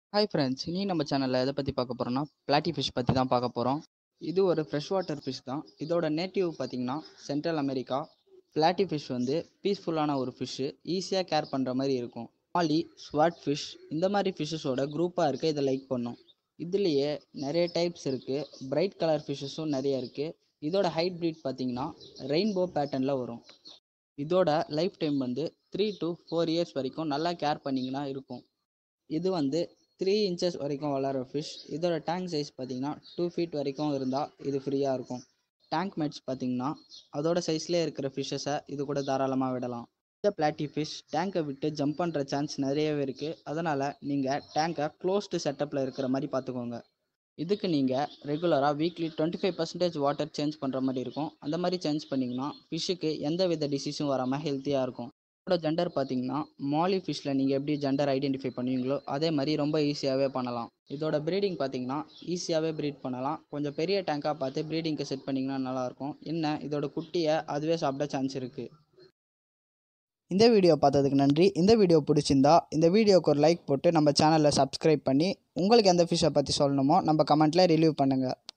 hi friends இனி நம்ம சேனலில் எதை பற்றி பார்க்க போகிறோம்னா பிளாட்டி ஃபிஷ் பற்றி தான் பார்க்க போகிறோம் இது ஒரு ஃப்ரெஷ் வாட்டர் ஃபிஷ் தான் இதோட நேட்டிவ் பார்த்திங்கன்னா சென்ட்ரல் அமெரிக்கா பிளாட்டி ஃபிஷ் வந்து பீஸ்ஃபுல்லான ஒரு ஃபிஷ்ஷு ஈஸியாக கேர் பண்ணுற மாதிரி இருக்கும் மாலி ஸ்வாட் ஃபிஷ் இந்த மாதிரி ஃபிஷ்ஷஸோட குரூப்பாக இருக்க இதை லைக் பண்ணும் இதுலேயே நிறைய டைப்ஸ் இருக்குது பிரைட் கலர் ஃபிஷ்ஷஸும் நிறைய இருக்குது இதோட ஹைட் ப்ரீட் பார்த்திங்கன்னா ரெயின்போ பேட்டர்னில் வரும் இதோட லைஃப் டைம் வந்து த்ரீ டு ஃபோர் இயர்ஸ் வரைக்கும் நல்லா கேர் பண்ணிங்கன்னா இருக்கும் இது வந்து த்ரீ இன்ச்சஸ் வரைக்கும் வளர ஃபிஷ் இதோட டேங்க் சைஸ் பார்த்தீங்கன்னா டூ ஃபீட் வரைக்கும் இருந்தால் இது ஃப்ரீயாக இருக்கும் டேங்க் மேட்ஸ் பார்த்தீங்கன்னா அதோட சைஸ்லேயே இருக்கிற ஃபிஷ்ஷஸை இது கூட தாராளமாக விடலாம் இந்த பிளாட்டி ஃபிஷ் டேங்கை விட்டு ஜம்ப் பண்ணுற சான்ஸ் நிறையவே இருக்குது அதனால் நீங்கள் டேங்கை க்ளோஸ்டு செட்டப்பில் இருக்கிற மாதிரி பார்த்துக்கோங்க இதுக்கு நீங்கள் ரெகுலராக weekly twenty five percentage water change பண்ணுற மாதிரி இருக்கும் அந்த மாதிரி சேஞ்ச் பண்ணிங்கன்னா ஃபிஷ்ஷுக்கு எந்த வித டிசீஸும் வராமல் ஹெல்த்தியாக இருக்கும் இதோட ஜெண்டர் பார்த்தீங்கன்னா மாலி ஃபிஷ்ஷில் நீங்கள் எப்படி ஜெண்டர் ஐடென்டிஃபை பண்ணுவீங்களோ அதே மாதிரி ரொம்ப ஈஸியாகவே பண்ணலாம் இதோட ப்ரீடிங் பார்த்தீங்கன்னா ஈஸியாகவே ப்ரீட் பண்ணலாம் கொஞ்சம் பெரிய டேங்காக பார்த்து ப்ரீடிங்க்கு செட் பண்ணிங்கன்னா நல்லாயிருக்கும் என்ன இதோட குட்டியை அதுவே சாப்பிட சான்ஸ் இருக்குது இந்த வீடியோ பார்த்ததுக்கு நன்றி இந்த வீடியோ பிடிச்சிருந்தா இந்த வீடியோக்கு ஒரு லைக் போட்டு நம்ம சேனலை சப்ஸ்கிரைப் பண்ணி உங்களுக்கு எந்த ஃபிஷ்ஷை பற்றி சொல்லணுமோ நம்ம கமெண்ட்டில் ரிலீவ் பண்ணுங்கள்